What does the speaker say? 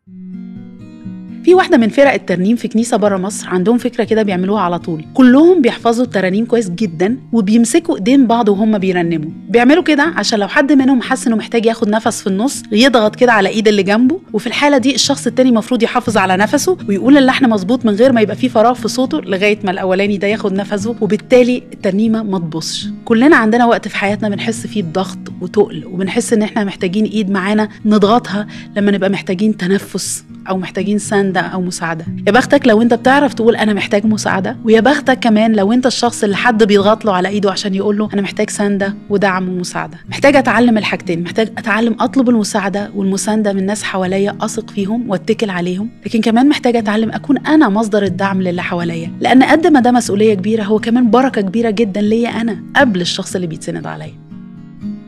في واحدة من فرق الترنيم في كنيسة بره مصر عندهم فكرة كده بيعملوها على طول كلهم بيحفظوا الترانيم كويس جدا وبيمسكوا ايدين بعض وهم بيرنموا بيعملوا كده عشان لو حد منهم حس انه محتاج ياخد نفس في النص يضغط كده على ايد اللي جنبه وفي الحالة دي الشخص التاني المفروض يحافظ على نفسه ويقول اللحن مظبوط من غير ما يبقى فيه فراغ في صوته لغاية ما الاولاني ده ياخد نفسه وبالتالي الترنيمة ما تبصش كلنا عندنا وقت في حياتنا بنحس فيه بضغط وتقل وبنحس ان احنا محتاجين ايد معانا نضغطها لما نبقى محتاجين تنفس او محتاجين سندة او مساعده يا بختك لو انت بتعرف تقول انا محتاج مساعده ويا بختك كمان لو انت الشخص اللي حد بيضغط له على ايده عشان يقول له انا محتاج سنده ودعم ومساعده محتاج اتعلم الحاجتين محتاج اتعلم اطلب المساعده والمسانده من ناس حواليا اثق فيهم واتكل عليهم لكن كمان محتاج اتعلم اكون انا مصدر الدعم للي حواليا لان قد ما ده مسؤوليه كبيره هو كمان بركه كبيره جدا ليا انا قبل الشخص اللي بيتسند عليا